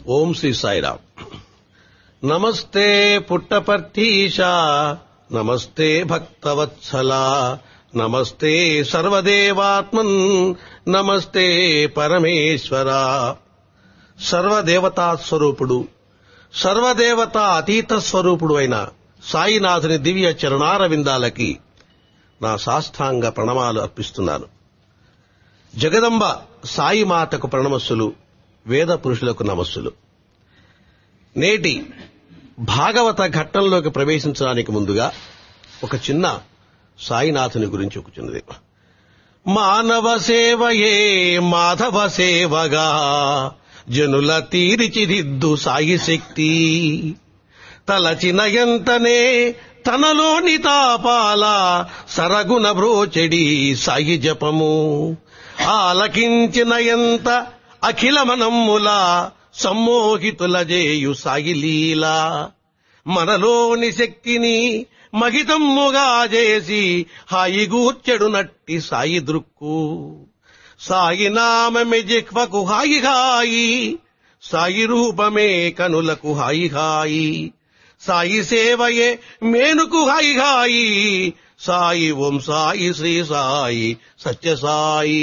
ఓం శ్రీ సాయిరామ్ నమస్తే పుట్టపర్తీశ నమస్తే భక్తవత్సల నమస్తే సర్వదేవాత్మన్ నమస్తే పరమేశ్వర సర్వదేవతా స్వరూపుడు సర్వదేవతా అతీత స్వరూపుడు అయిన సాయినాథుని దివ్య చరణారవిందాలకి నా సాష్టాంగ ప్రణమాలు అర్పిస్తున్నాను జగదంబ సాయి మాతకు ప్రణమస్సులు వేద పురుషులకు నమస్సులు నేటి భాగవత ఘట్టంలోకి ప్రవేశించడానికి ముందుగా ఒక చిన్న సాయినాథుని గురించి ఒక చిన్నది మానవ సేవయే మాధవ సేవగా జనుల తీరిచిదిద్దు సాయి శక్తి తలచిన ఎంతనే తనలోని తాపాల సరగుణ బ్రోచెడి సాయి జపము ఆలకించిన ఎంత అఖిల మనమ్ముల సమ్మోహితుల జేయు సాయి లీలా మనలోని శక్తిని మహితమ్ముగా చేసి హాయిగూర్చెడు నట్టి సాయి దృక్కు సాయి నామమే జిహ్వకు హాయి హాయి సాయి రూపమే కనులకు హాయి హాయి సాయి సేవయే మేనుకు హాయి హాయి సాయి ఓం సాయి శ్రీ సాయి సత్య సాయి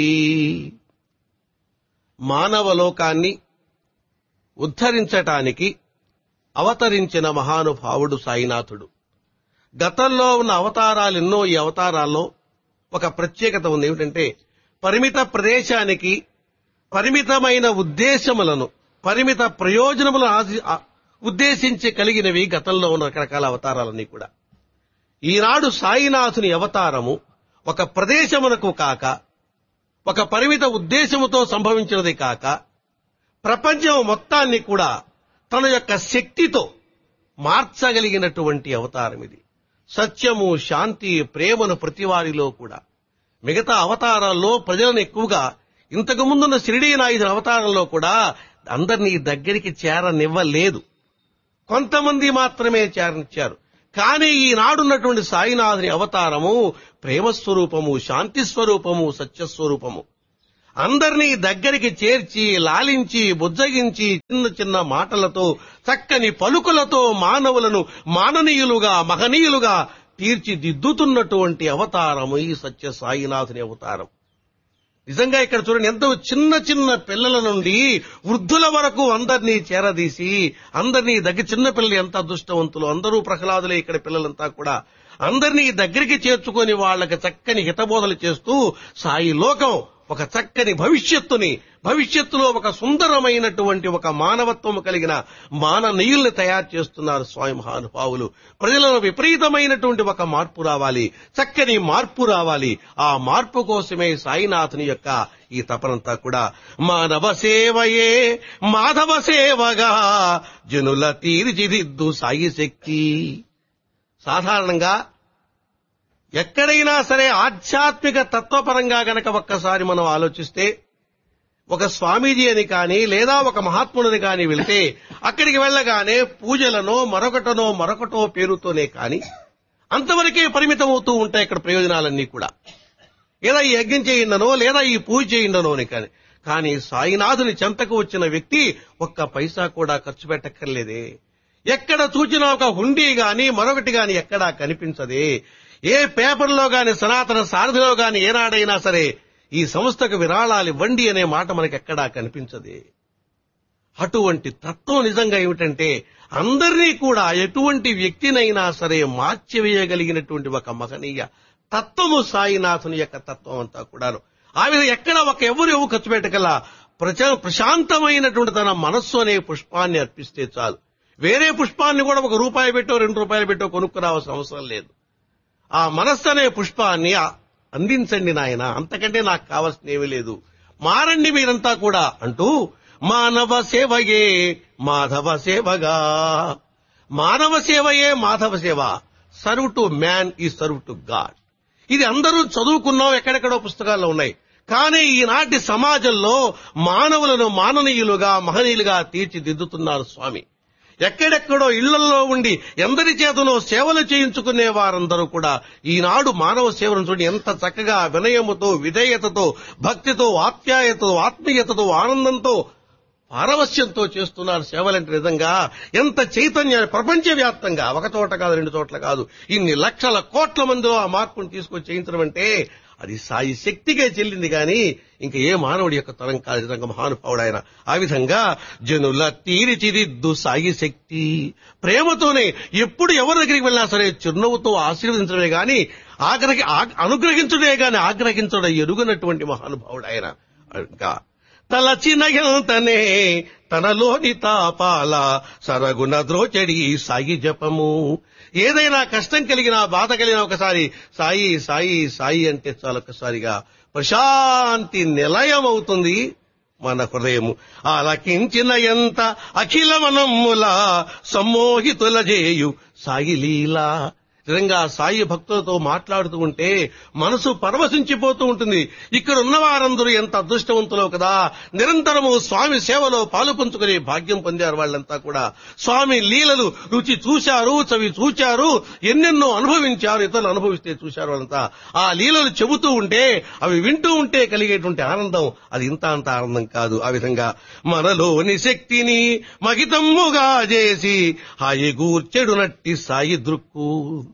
మానవ లోకాన్ని ఉద్ధరించటానికి అవతరించిన మహానుభావుడు సాయినాథుడు గతంలో ఉన్న అవతారాలు ఎన్నో ఈ అవతారాల్లో ఒక ప్రత్యేకత ఉంది ఏమిటంటే పరిమిత ప్రదేశానికి పరిమితమైన ఉద్దేశములను పరిమిత ప్రయోజనములను ఆశి- ఆ- ఉద్దేశించి కలిగినవి గతంలో ఉన్న రకరకాల అవతారాలన్నీ కూడా ఈనాడు సాయినాథుని అవతారము ఒక ప్రదేశమునకు కాక ఒక పరిమిత ఉద్దేశముతో సంభవించినది కాక ప్రపంచం మొత్తాన్ని కూడా తన యొక్క శక్తితో మార్చగలిగినటువంటి అవతారం ఇది సత్యము శాంతి ప్రేమను ప్రతివారిలో కూడా మిగతా అవతారాల్లో ప్రజలను ఎక్కువగా ఇంతకు ముందున్న షిరిడీనాయుధుల అవతారంలో కూడా అందరినీ దగ్గరికి చేరనివ్వలేదు కొంతమంది మాత్రమే చేరనిచ్చారు కానీ ఈనాడున్నటువంటి సాయినాథుని అవతారము ప్రేమ స్వరూపము శాంతి స్వరూపము సత్యస్వరూపము అందరినీ దగ్గరికి చేర్చి లాలించి బుజ్జగించి చిన్న చిన్న మాటలతో చక్కని పలుకులతో మానవులను మాననీయులుగా మహనీయులుగా తీర్చిదిద్దుతున్నటువంటి అవతారము ఈ సత్య సాయినాథుని అవతారం నిజంగా ఇక్కడ చూడండి ఎంతో చిన్న చిన్న పిల్లల నుండి వృద్ధుల వరకు అందరినీ చేరదీసి అందరినీ దగ్గర చిన్న పిల్లలు ఎంత అదృష్టవంతులు అందరూ ప్రహ్లాదులే ఇక్కడ పిల్లలంతా కూడా అందరినీ దగ్గరికి చేర్చుకొని వాళ్ళకి చక్కని హితబోధలు చేస్తూ సాయి లోకం ఒక చక్కని భవిష్యత్తుని భవిష్యత్తులో ఒక సుందరమైనటువంటి ఒక మానవత్వం కలిగిన మాననీయుల్ని తయారు చేస్తున్నారు స్వామి మహానుభావులు ప్రజలలో విపరీతమైనటువంటి ఒక మార్పు రావాలి చక్కని మార్పు రావాలి ఆ మార్పు కోసమే సాయినాథుని యొక్క ఈ తపనంతా కూడా మానవ సేవయే మాధవ సేవగా జనుల తీర్చిదిద్దు సాయి శక్తి సాధారణంగా ఎక్కడైనా సరే ఆధ్యాత్మిక తత్వపరంగా గనక ఒక్కసారి మనం ఆలోచిస్తే ఒక స్వామీజీ అని కానీ లేదా ఒక మహాత్ముడిని కానీ వెళ్తే అక్కడికి వెళ్ళగానే పూజలనో మరొకటనో మరొకటో పేరుతోనే కానీ అంతవరకే పరిమితం అవుతూ ఉంటాయి ఇక్కడ ప్రయోజనాలన్నీ కూడా లేదా ఈ యజ్ఞం చేయిండనో లేదా ఈ పూజ చేయిండనో అని కానీ కానీ సాయినాథుని చెంతకు వచ్చిన వ్యక్తి ఒక్క పైసా కూడా ఖర్చు పెట్టక్కర్లేదే ఎక్కడ చూచినా ఒక హుండీ గాని మరొకటి గాని ఎక్కడా కనిపించదే ఏ పేపర్లో గాని సనాతన సారథిలో గాని ఏనాడైనా సరే ఈ సంస్థకు విరాళాలు ఇవ్వండి అనే మాట మనకి ఎక్కడా కనిపించదే అటువంటి తత్వం నిజంగా ఏమిటంటే అందరినీ కూడా ఎటువంటి వ్యక్తినైనా సరే మార్చివేయగలిగినటువంటి ఒక మహనీయ తత్వము సాయినాథుని యొక్క తత్వం అంతా కూడాను ఆ విధంగా ఎక్కడ ఒక ఎవరు ఎవరు ఖర్చు పెట్టగల ప్రచ ప్రశాంతమైనటువంటి తన మనస్సు అనే పుష్పాన్ని అర్పిస్తే చాలు వేరే పుష్పాన్ని కూడా ఒక రూపాయి పెట్టో రెండు రూపాయలు పెట్టో కొనుక్కురావాల్సిన అవసరం లేదు ఆ మనస్సు అనే పుష్పాన్ని ఆ- అందించండి నాయన అంతకంటే నాకు కావాల్సిన ఏమీ లేదు మారండి మీరంతా కూడా అంటూ మానవ సేవయే మాధవ సేవగా మానవ సేవయే మాధవ సేవ సర్వ్ టు మ్యాన్ ఈ సర్వ్ టు గాడ్ ఇది అందరూ చదువుకున్నాం ఎక్కడెక్కడో పుస్తకాల్లో ఉన్నాయి కానీ ఈనాటి సమాజంలో మానవులను మాననీయులుగా మహనీయులుగా తీర్చిదిద్దుతున్నారు స్వామి ఎక్కడెక్కడో ఇళ్లలో ఉండి ఎందరి చేతనో సేవలు చేయించుకునే వారందరూ కూడా ఈనాడు మానవ సేవను చూడండి ఎంత చక్కగా వినయముతో విధేయతతో భక్తితో ఆప్యాయతతో ఆత్మీయతతో ఆనందంతో పారవస్యంతో చేస్తున్నారు సేవలంటే నిజంగా ఎంత చైతన్యాన్ని ప్రపంచవ్యాప్తంగా ఒక చోట కాదు రెండు చోట్ల కాదు ఇన్ని లక్షల కోట్ల మందిలో ఆ మార్పును తీసుకొచ్చి చేయించడం అంటే అది సాయి శక్తిగా చెల్లింది కానీ ఇంకా ఏ మానవుడి యొక్క తరం కాదు నిజంగా మహానుభావుడు ఆయన ఆ విధంగా జనుల తీరిచిదిద్దు సాయి శక్తి ప్రేమతోనే ఎప్పుడు ఎవరి దగ్గరికి వెళ్ళినా సరే చిరునవ్వుతో ఆశీర్వదించడమే గాని ఆగ్రహి ఆ- అనుగ్రహించుడే గాని ఆగ్రహించడం ఎరుగనటువంటి మహానుభావుడు ఆయన ఇంకా తలచిన ఎంతనే తనలోని తాపాల సరగున ద్రోచడి సాయి జపము ఏదైనా కష్టం కలిగినా బాధ కలిగినా ఒకసారి సాయి సాయి సాయి అంటే చాలు ఒకసారిగా ప్రశాంతి నిలయం అవుతుంది మన హృదయము ఆలకించిన ఎంత అఖిలమనమ్ముల సమ్మోహితుల చేయు సాయి లీలా నిజంగా సాయి భక్తులతో మాట్లాడుతూ ఉంటే మనసు పరవశించిపోతూ ఉంటుంది ఇక్కడ ఉన్న వారందరూ ఎంత అదృష్టవంతులో కదా నిరంతరము స్వామి సేవలో పాలు పంచుకునే భాగ్యం పొందారు వాళ్ళంతా కూడా స్వామి లీలలు రుచి చూశారు చవి చూచారు ఎన్నెన్నో అనుభవించారు ఇతరులు అనుభవిస్తే చూశారు వాళ్ళంతా ఆ లీలలు చెబుతూ ఉంటే అవి వింటూ ఉంటే కలిగేటువంటి ఆనందం అది ఇంత అంత ఆనందం కాదు ఆ విధంగా మనలోని శక్తిని మహితమ్ముగా చేసి హాయి గూర్చెడునట్టి సాయి దృక్కు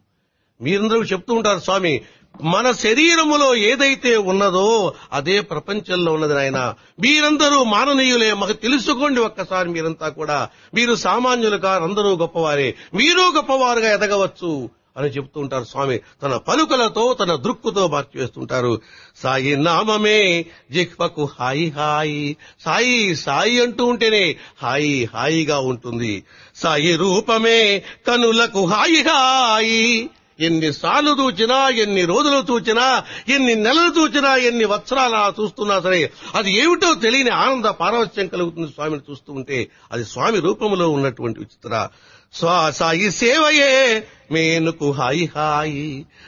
మీరందరూ చెప్తూ ఉంటారు స్వామి మన శరీరములో ఏదైతే ఉన్నదో అదే ప్రపంచంలో ఉన్నది నాయన మీరందరూ మాననీయులే మాకు తెలుసుకోండి ఒక్కసారి మీరంతా కూడా మీరు సామాన్యులు కారు అందరూ గొప్పవారే మీరు గొప్పవారుగా ఎదగవచ్చు అని చెప్తూ ఉంటారు స్వామి తన పలుకలతో తన దృక్కుతో మార్చివేస్తుంటారు సాయి నామమే జిహ్వకు హాయి హాయి సాయి సాయి అంటూ ఉంటేనే హాయి హాయిగా ఉంటుంది సాయి రూపమే కనులకు హాయి హాయి ఎన్ని సార్లు చూచినా ఎన్ని రోజులు చూచినా ఎన్ని నెలలు చూచినా ఎన్ని వత్సరాలు అలా చూస్తున్నా సరే అది ఏమిటో తెలియని ఆనంద పారవశ్యం కలుగుతుంది స్వామిని చూస్తూ ఉంటే అది స్వామి రూపంలో ఉన్నటువంటి విచిత్ర స్వా సాయి సేవయే మేనుకు హాయి హాయి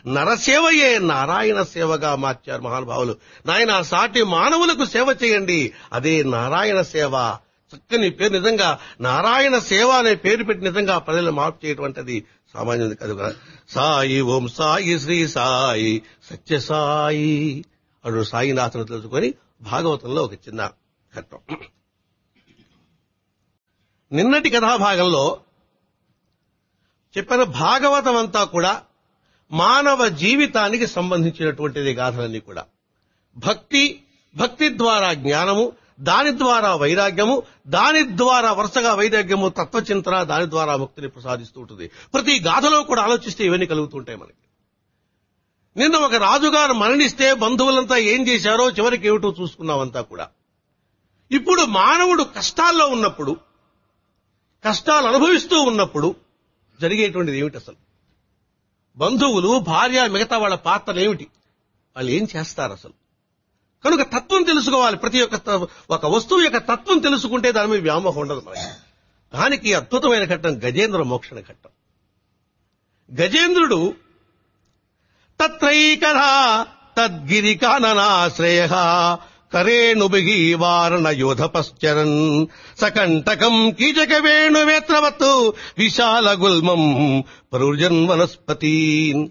నరసేవయే నారాయణ సేవగా మార్చారు మహానుభావులు నాయన సాటి మానవులకు సేవ చేయండి అదే నారాయణ సేవ చక్కని పేరు నిజంగా నారాయణ సేవ అనే పేరు పెట్టి నిజంగా ప్రజలు మార్పు చేయటువంటిది సామాన్యుది కాదు కదా సాయి ఓం సాయి శ్రీ సాయి సత్య సాయి అడు సాయినాథను తెలుసుకొని భాగవతంలో ఒక చిన్న ఘట్టం నిన్నటి కథాభాగంలో చెప్పిన భాగవతం అంతా కూడా మానవ జీవితానికి సంబంధించినటువంటిది గాథలన్నీ కూడా భక్తి భక్తి ద్వారా జ్ఞానము దాని ద్వారా వైరాగ్యము దాని ద్వారా వరుసగా వైరాగ్యము తత్వచింతన దాని ద్వారా ముక్తిని ప్రసాదిస్తూ ఉంటుంది ప్రతి గాథలో కూడా ఆలోచిస్తే ఇవన్నీ కలుగుతుంటాయి మనకి నిన్న ఒక రాజుగారు మరణిస్తే బంధువులంతా ఏం చేశారో చివరికి ఏమిటో చూసుకున్నామంతా కూడా ఇప్పుడు మానవుడు కష్టాల్లో ఉన్నప్పుడు కష్టాలు అనుభవిస్తూ ఉన్నప్పుడు జరిగేటువంటిది ఏమిటి అసలు బంధువులు భార్య మిగతా వాళ్ళ పాత్రలు ఏమిటి వాళ్ళు ఏం చేస్తారు అసలు కనుక తత్వం తెలుసుకోవాలి ప్రతి ఒక్క త- ఒక వస్తువు యొక్క తత్వం తెలుసుకుంటే దాని మీద వ్యామోహం ఉండదు మనకి దానికి అద్భుతమైన ఘట్టం గజేంద్ర మోక్షణ ఘట్టం గజేంద్రుడు తత్రైకరా తద్గిరికాననాశ్రయ కరేణుభిః వారణ యోధపశ్చరన్ సకంటకం కీచక వేణువేత్రవత్ విశాల గుల్మం ప్రౌర్జన్ వనస్పతీన్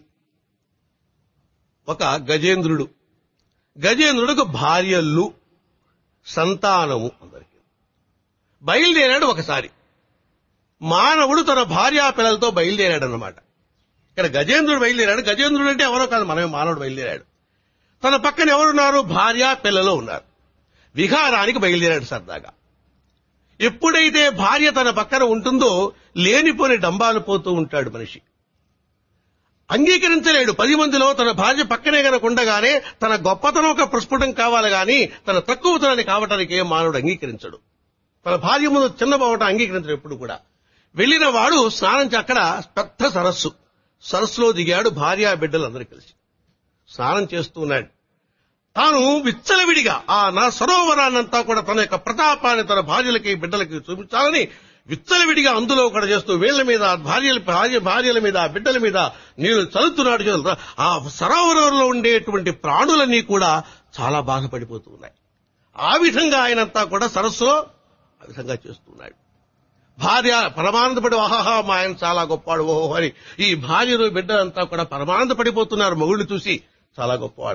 ఒక గజేంద్రుడు గజేంద్రుడికి భార్యలు సంతానము అందరికీ బయలుదేరాడు ఒకసారి మానవుడు తన భార్యా పిల్లలతో బయలుదేరాడు అన్నమాట ఇక్కడ గజేంద్రుడు బయలుదేరాడు గజేంద్రుడు అంటే ఎవరో కాదు మనమే మానవుడు బయలుదేరాడు తన పక్కన ఎవరున్నారు భార్య పిల్లలు ఉన్నారు విహారానికి బయలుదేరాడు సరదాగా ఎప్పుడైతే భార్య తన పక్కన ఉంటుందో లేనిపోని డంబాలు పోతూ ఉంటాడు మనిషి అంగీకరించలేడు పది మందిలో తన భార్య పక్కనే గనక ఉండగానే తన గొప్పతనం ఒక ప్రస్ఫుటం కావాలి గాని తన తక్కువతనాన్ని కావటానికి ఏం మానవుడు అంగీకరించడు తన భార్య ముందు చిన్నబోవటం అంగీకరించడు ఎప్పుడు కూడా వెళ్ళిన వాడు స్నానం చే- అక్కడ పెద్ద సరస్సు సరస్సులో దిగాడు భార్య బిడ్డలందరూ కలిసి స్నానం చేస్తూ ఉన్నాడు తాను విచ్చలవిడిగా ఆ నా సరోవరాన్నంతా కూడా తన యొక్క ప్రతాపాన్ని తన భార్యలకి బిడ్డలకి చూపించాలని విచ్చలవిడిగా అందులో కూడా చేస్తూ వీళ్ళ మీద భార్యల భార్య భార్యల మీద బిడ్డల మీద నీళ్లు చల్లుతున్నాడు చేతులతో. ఆ సరోవరంలో ఉండేటువంటి ప్రాణులన్నీ కూడా చాలా బాధపడిపోతూ ఉన్నాయి ఆ విధంగా ఆయనంతా కూడా సరస్సులో ఆ విధంగా చేస్తున్నాడు భార్య పరమానందపడి ఆహాహా మా ఆయన చాలా గొప్పవాడు ఓహో అని ఈ భార్యను బిడ్డలంతా కూడా పరమానందపడిపోతున్నారు మొగుళ్ళు చూసి చాలా గొప్పవాడని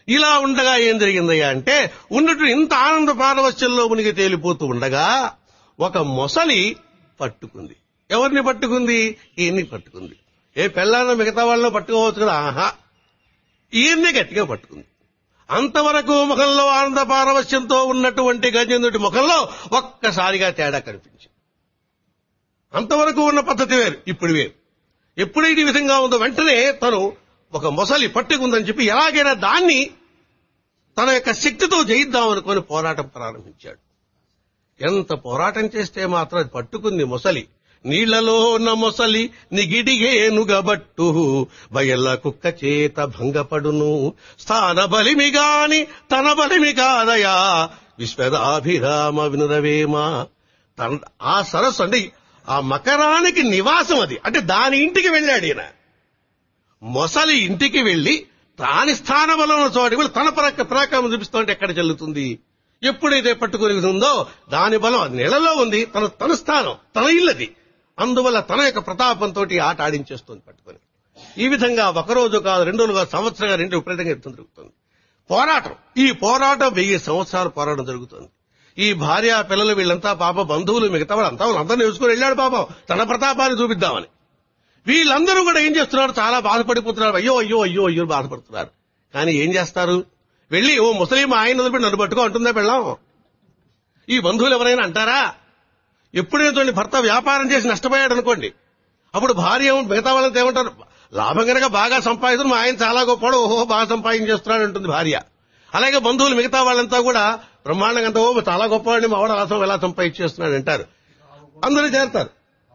ఇలా ఉండగా ఏం జరిగిందయ్యా అంటే ఉన్నట్టు ఇంత ఆనంద పారవశ్యంలో మునిగి తేలిపోతూ ఉండగా ఒక మొసలి పట్టుకుంది ఎవరిని పట్టుకుంది ఈయన్ని పట్టుకుంది ఏ పెళ్ళాన్న మిగతా వాళ్ళని పట్టుకోవచ్చు కదా ఆహా ఈయన్ని గట్టిగా పట్టుకుంది అంతవరకు ముఖంలో ఆనంద పారవశ్యంతో ఉన్నటువంటి గజేంద్రుడి ముఖంలో ఒక్కసారిగా తేడా కనిపించింది అంతవరకు ఉన్న పద్ధతి వేరు ఇప్పుడు వేరు ఎప్పుడైతే ఈ విధంగా ఉందో వెంటనే తను ఒక మొసలి పట్టుకుందని చెప్పి ఎలాగైనా దాన్ని తన యొక్క శక్తితో జయిద్దాం అనుకుని పోరాటం ప్రారంభించాడు ఎంత పోరాటం చేస్తే మాత్రం అది పట్టుకుంది మొసలి నీళ్లలో ఉన్న మొసలి నిగిడిగేనుగబట్టు బయల్ల కుక్క చేత భంగపడును స్థాన బలిమి గాని తన బలిమి కాదయా విశ్వదాభిరామ వినురవేమ తన ఆ సరస్సు అంటే ఆ మకరానికి నివాసం అది అంటే దాని ఇంటికి వెళ్ళాడు ఈయన మొసలి ఇంటికి వెళ్లి తాని స్థానంలో ఉన్న చోటికి వెళ్ళి తన పరాక పరాక్రమం చూపిస్తుంటే ఎక్కడ చెల్లుతుంది ఎప్పుడైతే పట్టుకుని ఉందో దాని బలం అది నెలలో ఉంది తన తన స్థానం తన ఇల్లది అందువల్ల తన యొక్క ప్రతాపంతో ఆట ఆడించేస్తుంది పట్టుకొని ఈ విధంగా ఒకరోజు కాదు రెండు రోజులు కాదు సంవత్సరంగా రెండు విపరీతంగా యుద్ధం జరుగుతుంది పోరాటం ఈ పోరాటం వెయ్యి సంవత్సరాలు పోరాటం జరుగుతుంది ఈ భార్య పిల్లలు వీళ్ళంతా పాప బంధువులు మిగతా వాళ్ళంతా వాళ్ళందరినీ చూసుకుని వెళ్ళాడు పాపం తన ప్రతాపాన్ని చూపిద్దామని వీళ్ళందరూ కూడా ఏం చేస్తున్నారు చాలా బాధపడిపోతున్నారు అయ్యో అయ్యో అయ్యో అయ్యో బాధపడుతున్నారు కానీ ఏం చేస్తారు వెళ్ళి ఓ ముసలిం ఆయన వదిలిపెట్టి నన్ను పట్టుకో అంటుందా పెళ్ళాం ఈ బంధువులు ఎవరైనా అంటారా ఎప్పుడైనా చూడండి భర్త వ్యాపారం చేసి నష్టపోయాడు అనుకోండి అప్పుడు భార్య ఏమో మిగతా వాళ్ళంతా ఏమంటారు లాభం కనుక బాగా సంపాదిస్తుంది మా ఆయన చాలా గొప్పవాడు ఓహో బాగా సంపాదించేస్తున్నాడు అంటుంది భార్య అలాగే బంధువులు మిగతా వాళ్ళంతా కూడా బ్రహ్మాండంగా అంతా ఓ చాలా గొప్పవాడిని మా వాడు అలా ఎలా సంపాదించేస్తున్నాడు అంటారు అందరూ చేరతారు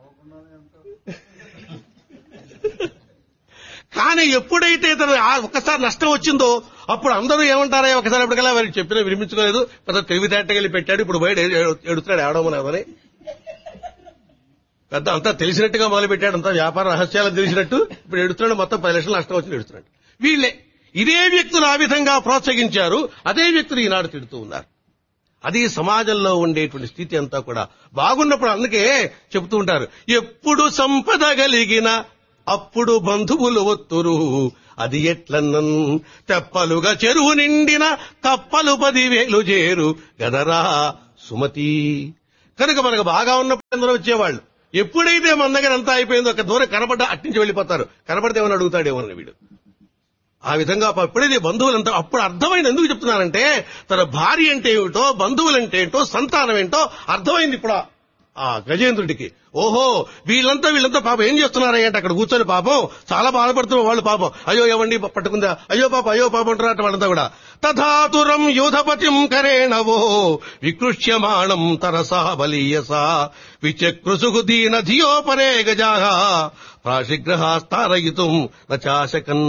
కానీ ఎప్పుడైతే తను ఆ ఒక్కసారి నష్టం వచ్చిందో అప్పుడు అందరూ ఏమంటారా ఒకసారి ఎప్పటికల్లా వారికి చెప్పినా వినిపించుకోలేదు పెద్ద తెలివితేటకెళ్ళి పెట్టాడు ఇప్పుడు బయట ఎడుతున్నాడు ఏడవమని పెద్ద అంతా తెలిసినట్టుగా మొదలు పెట్టాడు అంతా వ్యాపార రహస్యాలు తెలిసినట్టు ఇప్పుడు ఎడుతున్నాడు మొత్తం పది లక్షలు నష్టం వచ్చి ఎడుతున్నాడు వీళ్ళే ఇదే వ్యక్తులు ఆ విధంగా ప్రోత్సహించారు అదే వ్యక్తులు ఈనాడు తిడుతూ ఉన్నారు అది సమాజంలో ఉండేటువంటి స్థితి అంతా కూడా బాగున్నప్పుడు అందుకే చెబుతూ ఉంటారు ఎప్పుడు సంపద కలిగిన అప్పుడు బంధువులు ఒత్తురు అది ఎట్లన్నన్ తెప్పలుగా చెరువు నిండిన కప్పలు పదివేలు చేరు గదరా సుమతి కనుక మనకు బాగా ఉన్నప్పుడు అందరూ వచ్చేవాళ్ళు ఎప్పుడైతే మన దగ్గర అంతా అయిపోయిందో ఒక దూరం కనబడ్డా అట్టించి వెళ్ళిపోతారు కనబడితే ఏమని అడుగుతాడేమని వీడు ఆ విధంగా ఎప్పుడైతే బంధువులంతా అప్పుడు అర్థమైంది ఎందుకు చెప్తున్నానంటే తన భార్య అంటే ఏమిటో బంధువులంటే ఏంటో సంతానం ఏంటో అర్థమైంది ఇప్పుడు ఆ- ఆ గజేంద్రుడికి ఓహో వీళ్ళంతా వీళ్ళంతా పాపం ఏం చేస్తున్నారా అంటే అక్కడ కూర్చొని పాపం చాలా బాధపడుతున్న వాళ్ళు పాపం అయ్యో ఏమండి పట్టుకుందా అయ్యో పాప అయ్యో పాపం అంటారట వాళ్ళంతా కూడా తథాతురం యూధపతిం కరేణవో వికృష్యమాణం తరసా బలీయసా విచక్రుసుగు దీన ధియోపరే గజాహ ప్రాశిగ్రహాస్తారయితుం నచాశకన్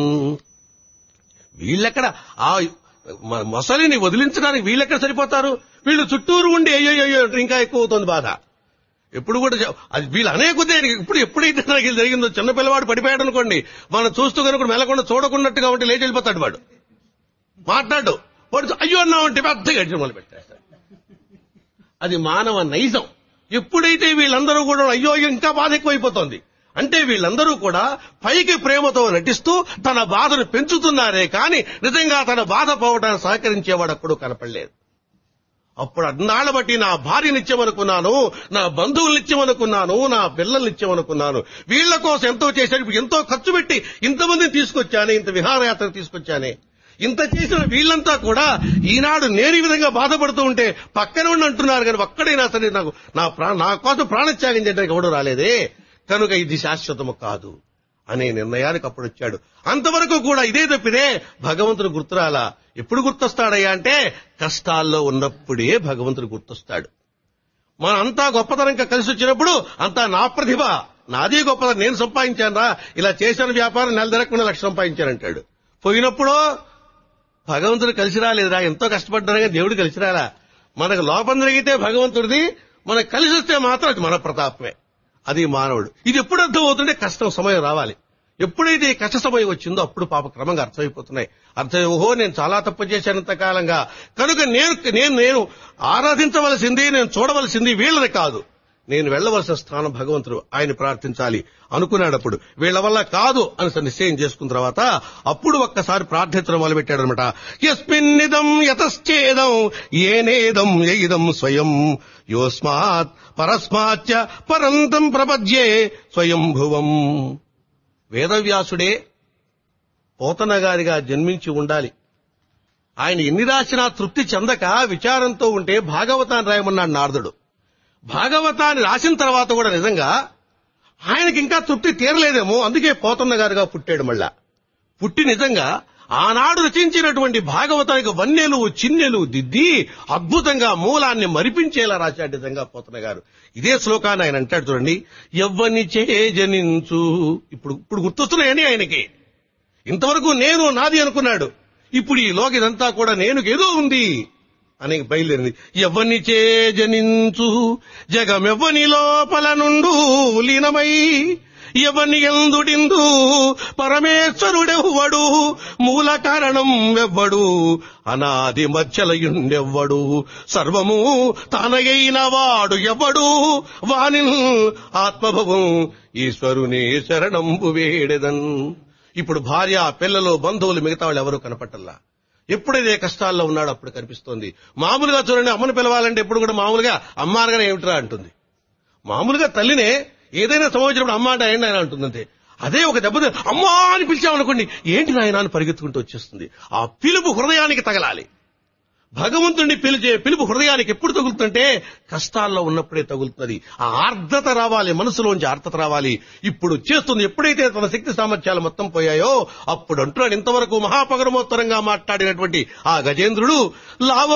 వీళ్ళెక్కడ ఆ మ- మొసలిని వదిలించడానికి వీళ్ళెక్కడ సరిపోతారు వీళ్ళు చుట్టూరు ఉండి అయ్యో అయ్యో అంటే ఇంకా ఎక్కువ అవుతుంది బాధ ఎప్పుడు కూడా చె- అది వీళ్ళు అనేకుదే ఇప్పుడు ఎప్పుడైతే నాకు ఇది జరిగిందో చిన్న పిల్లవాడు పడిపోయాడు అనుకోండి మనం చూస్తూ కనుక మెలకుండా చూడకున్నట్టుగా ఉంటే లేచి వెళ్ళిపోతాడు వాడు మాట్లాడు వాడు చూ- అయ్యో అన్నామంటే పెద్ద గడిచి మొదలు పెట్టేస్తాడు అది మానవ నైజం ఎప్పుడైతే వీళ్ళందరూ కూడా అయ్యో అయ్యో ఇంకా బాధ ఎక్కువైపోతోంది అంటే వీళ్ళందరూ కూడా పైకి ప్రేమతో నటిస్తూ తన బాధను పెంచుతున్నారే కానీ నిజంగా తన బాధ పోవడానికి సహకరించేవాడు అప్పుడు కనపడలేదు అప్పుడు అన్నాళ్ళ బట్టి నా భార్యనిచ్చామనుకున్నాను నా బంధువులనిచ్చామనుకున్నాను నా పిల్లల్నిచ్చామనుకున్నాను వీళ్ళ కోసం ఎంతో చేశాను ఇప్పుడు ఎంతో ఖర్చు పెట్టి ఇంతమందిని తీసుకొచ్చానే ఇంత విహారయాత్ర తీసుకొచ్చానే ఇంత చేసిన వీళ్ళంతా కూడా ఈనాడు నేను ఈ విధంగా బాధపడుతూ ఉంటే పక్కన ఉండి అంటున్నారు కానీ ఒక్కడైనా సరే నాకు నా ప్రా నా కోసం ప్రాణత్యాగం చేయడానికి ఎవడు రాలేదే కనుక ఇది శాశ్వతము కాదు అనే నిర్ణయానికి అప్పుడు వచ్చాడు అంతవరకు కూడా ఇదే తప్పిదే భగవంతుడు గుర్తురాలా ఎప్పుడు గుర్తొస్తాడయ్యా అంటే కష్టాల్లో ఉన్నప్పుడే భగవంతుడు గుర్తొస్తాడు మన అంతా గొప్పతనంగా కలిసి వచ్చినప్పుడు అంతా నా ప్రతిభ నాదే గొప్పతనం నేను సంపాదించానురా ఇలా చేసిన వ్యాపారం నెల తిరగకుండా లక్ష సంపాదించానంటాడు పోయినప్పుడు భగవంతుడు కలిసి రాలేదురా ఎంతో కష్టపడ్డారుగా దేవుడు కలిసి రాలా మనకు లోపం జరిగితే భగవంతుడిది మనకు కలిసి వస్తే మాత్రం అది మన ప్రతాపమే అది మానవుడు ఇది ఎప్పుడు అర్థం అవుతుంటే కష్టం సమయం రావాలి ఎప్పుడైతే ఈ కష్ట సమయం వచ్చిందో అప్పుడు పాప క్రమంగా అర్థమైపోతున్నాయి అర్థం ఓహో నేను చాలా తప్పు చేశానంత కాలంగా కనుక నేను నేను నేను ఆరాధించవలసింది నేను చూడవలసింది వీళ్ళని కాదు నేను వెళ్ళవలసిన స్థానం భగవంతుడు ఆయన ప్రార్థించాలి అనుకున్నాడప్పుడు వీళ్ళ వల్ల కాదు అని నిశ్చయం చేసుకున్న తర్వాత అప్పుడు ఒక్కసారి ప్రార్థించడం మొదలుపెట్టాడు అనమాట యస్మిన్నిదం యతశ్చేదం ఏనేదం ఎయిదం స్వయం యోస్మాత్ పరస్మాచ్చ పరంతం ప్రపద్యే స్వయంభువం వేదవ్యాసుడే పోతన గారిగా జన్మించి ఉండాలి ఆయన ఎన్ని రాసినా తృప్తి చెందక విచారంతో ఉంటే భాగవతాన్ని రాయమన్నాడు నారదుడు భాగవతాన్ని రాసిన తర్వాత కూడా నిజంగా ఆయనకి ఇంకా తృప్తి తీరలేదేమో అందుకే పోతన్న గారుగా పుట్టాడు మళ్ళా పుట్టి నిజంగా ఆనాడు రచించినటువంటి భాగవతానికి వన్నెలు చిన్నెలు దిద్ది అద్భుతంగా మూలాన్ని మరిపించేలా రాశాడు నిజంగా పోతన్న గారు ఇదే శ్లోకాన్ని ఆయన అంటాడు చూడండి ఎవ్వని జనించు ఇప్పుడు ఇప్పుడు గుర్తొస్తున్నాయని ఆయనకి ఇంతవరకు నేను నాది అనుకున్నాడు ఇప్పుడు ఈ లోక ఇదంతా కూడా నేను ఏదో ఉంది అని బయలుదేరింది ఎవ్వని చే జనించు జగమెవ్వని లోపల నుండు లీనమై ఎవని ఎందుడిందు పరమేశ్వరుడెవ్వడు మూల కారణం వెవ్వడు అనాది మధ్యలయుండెవ్వడు సర్వము తానగైన వాడు ఎవడు వాని ఆత్మభవం ఈశ్వరుని శరణంబు వేడెదన్ ఇప్పుడు భార్య పిల్లలు బంధువులు మిగతా వాళ్ళు ఎవరూ కనపట్టల్లా ఎప్పుడైతే కష్టాల్లో ఉన్నాడో అప్పుడు కనిపిస్తోంది మామూలుగా చూడండి అమ్మను పిలవాలంటే ఎప్పుడు కూడా మామూలుగా అమ్మ అనగానే ఏమిట్రా అంటుంది మామూలుగా తల్లినే ఏదైనా సంభవించినప్పుడు అమ్మ అంటే ఆయన ఆయన అంటుంది అంతే అదే ఒక దెబ్బ అమ్మా అని పిలిచామనుకోండి ఏంటి నాయన అని పరిగెత్తుకుంటూ వచ్చేస్తుంది ఆ పిలుపు హృదయానికి తగలాలి భగవంతుడిని పిలిచే పిలుపు హృదయానికి ఎప్పుడు తగులుతుంటే కష్టాల్లో ఉన్నప్పుడే తగులుతున్నది ఆ ఆర్ద్రత రావాలి మనసులోంచి ఆర్ద్రత రావాలి ఇప్పుడు చేస్తుంది ఎప్పుడైతే తన శక్తి సామర్థ్యాలు మొత్తం పోయాయో అప్పుడు అంటున్నాడు ఇంతవరకు మహాపగరమోత్తరంగా మాట్లాడినటువంటి ఆ గజేంద్రుడు లావ